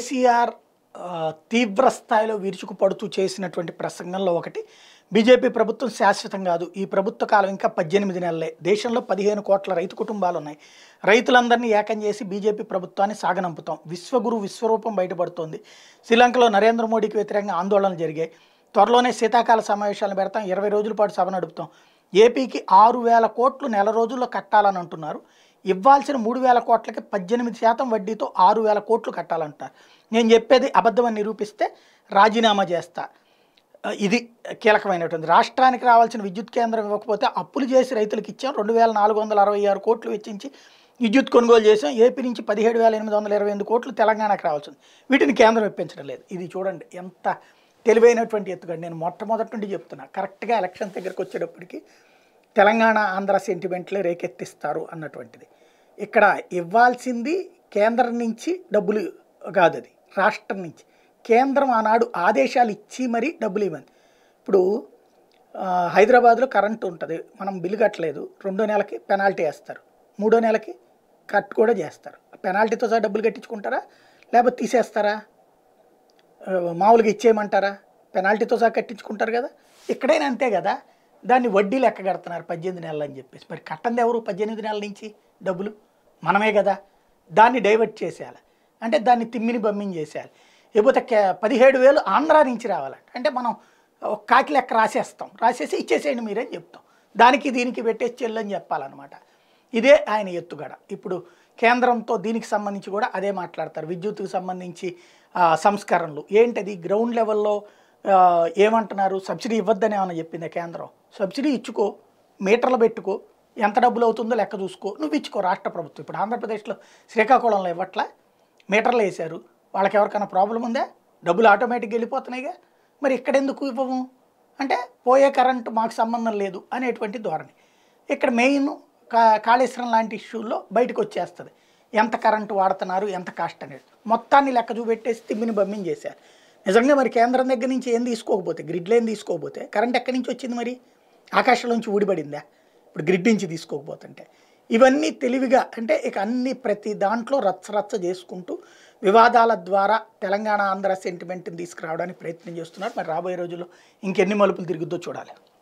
కేసీఆర్ ఆ, తీవ్ర స్థాయిలో విరుచుకుపడుతూ చేసినటువంటి ప్రసంగంలో ఒకటి బీజేపీ ప్రభుత్వం శాశ్వతం కాదు ఈ ప్రభుత్వ కాలం ఇంకా పద్దెనిమిది నెలలే దేశంలో పదిహేను కోట్ల రైతు కుటుంబాలు ఉన్నాయి రైతులందరినీ ఏకం చేసి బీజేపీ ప్రభుత్వాన్ని సాగనంపుతాం విశ్వగురు విశ్వరూపం బయటపడుతోంది శ్రీలంకలో నరేంద్ర మోడీకి వ్యతిరేకంగా ఆందోళనలు జరిగాయి త్వరలోనే శీతాకాల సమావేశాలను పెడతాం ఇరవై రోజుల పాటు సభ నడుపుతాం ఏపీకి ఆరు వేల కోట్లు నెల రోజుల్లో కట్టాలని అంటున్నారు ఇవ్వాల్సిన మూడు వేల కోట్లకి పద్దెనిమిది శాతం వడ్డీతో ఆరు వేల కోట్లు కట్టాలంటారు నేను చెప్పేది అబద్ధమని నిరూపిస్తే రాజీనామా చేస్తా ఆ, ఇది కీలకమైనటువంటి రాష్ట్రానికి రావాల్సిన విద్యుత్ కేంద్రం ఇవ్వకపోతే అప్పులు చేసి రైతులకు ఇచ్చాం రెండు వేల నాలుగు వందల అరవై ఆరు కోట్లు వెచ్చించి విద్యుత్ కొనుగోలు చేసాం ఏపీ నుంచి పదిహేడు వేల ఎనిమిది వందల ఇరవై ఎనిమిది కోట్లు తెలంగాణకు రావాల్సింది వీటిని కేంద్రం ఇప్పించడం లేదు ఇది చూడండి ఎంత తెలివైనటువంటి ఎత్తుగడ నేను మొట్టమొదటి నుండి చెప్తున్నా కరెక్ట్గా ఎలక్షన్ దగ్గరకు వచ్చేటప్పటికి తెలంగాణ ఆంధ్ర సెంటిమెంట్లే రేకెత్తిస్తారు అన్నటువంటిది ఇక్కడ ఇవ్వాల్సింది కేంద్రం నుంచి డబ్బులు కాదు అది రాష్ట్రం నుంచి కేంద్రం ఆనాడు ఆదేశాలు ఇచ్చి మరీ డబ్బులు ఇవ్వండి ఇప్పుడు ఆ, హైదరాబాద్లో కరెంట్ ఉంటుంది మనం బిల్లు కట్టలేదు రెండో నెలకి పెనాల్టీ వేస్తారు మూడో నెలకి కట్ కూడా చేస్తారు పెనాల్టీతో సహా డబ్బులు కట్టించుకుంటారా లేకపోతే తీసేస్తారా ఆ, మామూలుగా ఇచ్చేయమంటారా పెనాల్టీతో సహా కట్టించుకుంటారు కదా ఇక్కడైనా అంతే కదా దాన్ని వడ్డీ లెక్క కడుతున్నారు పద్దెనిమిది నెలలు అని చెప్పేసి మరి కట్టంది ఎవరు పద్దెనిమిది నెలల నుంచి డబ్బులు మనమే కదా దాన్ని డైవర్ట్ చేసేయాలి అంటే దాన్ని తిమ్మిని బమ్మిని చేసేయాలి లేకపోతే కే- పదిహేడు వేలు ఆంధ్రా నుంచి రావాలంట అంటే మనం ఒక కాకి లెక్క రాసేస్తాం రాసేసి ఇచ్చేసేయండి మీరని చెప్తాం దానికి దీనికి పెట్టేసి చెల్లని చెప్పాలన్నమాట ఇదే ఆయన ఎత్తుగడ ఇప్పుడు కేంద్రంతో దీనికి సంబంధించి కూడా అదే మాట్లాడతారు విద్యుత్తుకు సంబంధించి ఆ, సంస్కరణలు ఏంటది గ్రౌండ్ లెవెల్లో ఆ, ఏమంటున్నారు సబ్సిడీ ఇవ్వద్దని ఏమైనా చెప్పింది కేంద్రం సబ్సిడీ ఇచ్చుకో మీటర్లు పెట్టుకో ఎంత డబ్బులు అవుతుందో లెక్క చూసుకో నువ్వు ఇచ్చుకో రాష్ట్ర ప్రభుత్వం ఇప్పుడు ఆంధ్రప్రదేశ్లో శ్రీకాకుళంలో ఇవ్వట్లా మీటర్లు వేశారు వాళ్ళకి ఎవరికైనా ప్రాబ్లం ఉందా డబ్బులు ఆటోమేటిక్గా వెళ్ళిపోతున్నాయిగా మరి ఇక్కడ ఎందుకు ఇవ్వము అంటే పోయే కరెంటు మాకు సంబంధం లేదు అనేటువంటి ధోరణి ఇక్కడ మెయిన్ కా కాళేశ్వరం లాంటి ఇష్యూల్లో బయటకు వచ్చేస్తుంది ఎంత కరెంటు వాడుతున్నారు ఎంత కాస్ట్ అనేది మొత్తాన్ని లెక్క చూపెట్టేసి తిమ్మిని బమ్మిని చేశారు నిజంగా మరి కేంద్రం దగ్గర నుంచి ఏం తీసుకోకపోతే గ్రిడ్లో ఏం తీసుకోకపోతే కరెంట్ ఎక్కడి నుంచి వచ్చింది మరి ఆకాశంలోంచి ఊడిపడిందా ఇప్పుడు గ్రిడ్ నుంచి తీసుకోకపోతుంటే ఇవన్నీ తెలివిగా అంటే ఇక అన్ని ప్రతి దాంట్లో రచ్చ రచ్చ చేసుకుంటూ వివాదాల ద్వారా తెలంగాణ ఆంధ్ర సెంటిమెంట్ని తీసుకురావడానికి ప్రయత్నం చేస్తున్నారు మరి రాబోయే రోజుల్లో ఇంకెన్ని మలుపులు తిరుగుద్దో చూడాలి